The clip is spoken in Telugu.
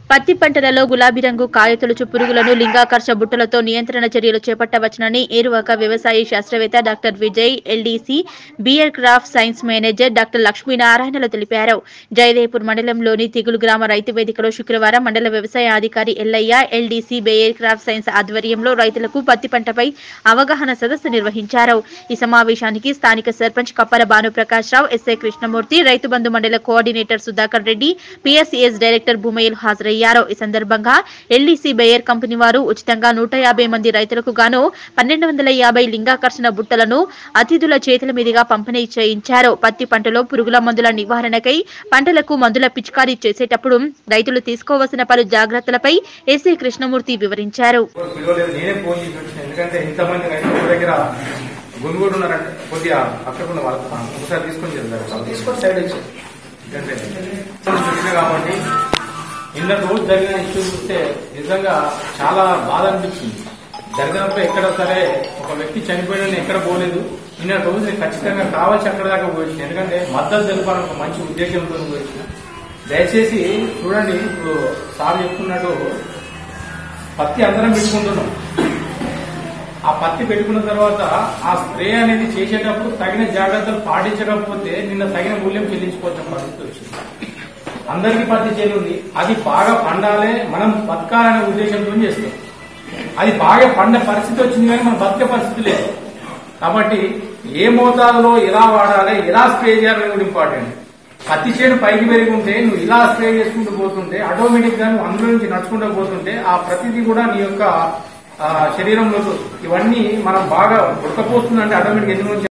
పత్తి పంటలలో గులాబీ రంగు కాయతొలుచు పురుగులను లింగాకర్ష బుట్టలతో నియంత్రణ చర్యలు చేపట్టవచ్చునని ఏరువాక వ్యవసాయ శాస్త్రవేత్త doctor Vijay LDC Bayer CropScience manager doctor లక్ష్మీనారాయణలు తెలిపారు జయదేపూర్ మండలంలోని తిగులు గ్రామ రైతు వేదికలో శుక్రవారం మండల వ్యవసాయ అధికారి Yellaiah LDC Bayer CropScience ఆధ్వర్యంలో రైతులకు పత్తి పంటపై అవగాహన సదస్సు నిర్వహించారు ఈ సమావేశానికి స్థానిక సర్పంచ్ కప్పల భానుప్రకాష్ రావు ఎస్ఐ కృష్ణమూర్తి రైతు బంధు మండల coordinator Sudhakar Reddy PSCS director భూమయ్యలు హాజరయ్యారు ఈ సందర్భంగా ఎల్డీసీ బేయర్ కంపెనీ వారు ఉచితంగా నూట యాభై మంది రైతులకు గాను పన్నెండు వందల యాభై లింగాకర్షణ బుట్టలను అతిథుల చేతుల మీదుగా పంపిణీ చేయించారు పత్తి పంటలో పురుగుల మందుల నివారణకై పంటలకు మందుల పిచికారీ చేసేటప్పుడు రైతులు తీసుకోవాల్సిన పలు జాగ్రత్తలపై ఎస్ఐ కృష్ణమూర్తి వివరించారు ఎవరు పిలవలేదు నేనే ఫోన్ చేసి వచ్చిన ఎందుకంటే ఇంతమంది రైతుల దగ్గర గుమిగూడు ఉన్నారంటే కొద్దిగా పక్కకుండా వాళ్ళకి ఒకసారి తీసుకొని చెప్తారు తీసుకొని సైడ్ వచ్చి చూసిన కాబట్టి నిన్న రోజు జరిగిన ఇష్యూ చూస్తే నిజంగా చాలా బాధ అనిపించింది జరిగినప్పుడు ఎక్కడ సరే ఒక వ్యక్తి చనిపోయిన ఎక్కడ పోలేదు నిన్న రోజు నేను ఖచ్చితంగా కావాల్సి అక్కడ దాకా పోయింది ఎందుకంటే మద్దతు తెలపాలని ఒక మంచి ఉద్దేశంతో పోయింది దయచేసి చూడండి ఇప్పుడు సార్ చెప్తున్నట్టు పత్తి అందరం పెట్టుకుంటున్నాం ఆ పత్తి పెట్టుకున్న తర్వాత ఆ స్ప్రే అనేది చేసేటప్పుడు తగిన జాగ్రత్తలు పాటించకపోతే నిన్న తగిన మూల్యం చెల్లించుకోవాల్సిన పరిస్థితి వచ్చింది అందరికీ పత్తి చేను ఉంది అది బాగా పండాలే మనం బతకాలనే ఉద్దేశంతో చేస్తాం అది బాగా పండే పరిస్థితి వచ్చింది కానీ మనం బతికే పరిస్థితి లేదు కాబట్టి ఏ మోతాదులో ఎలా వాడాలి ఎలా స్ప్రే చేయాలని కూడా ఇంపార్టెంట్ పత్తి చేను పైకి పెరిగి ఉంటే నువ్వు ఇలా స్ప్రే చేసుకుంటూ పోతుంటే ఆటోమేటిక్ గా నువ్వు అందులో నుంచి నడుచుకుంటూ పోతుంటే ఆ ప్రతిదీ కూడా నీ యొక్క ఆ, శరీరంలో ఇవన్నీ మనం బాగా ఉడకపోతుందంటే ఆటోమేటిక్ ఎందుకు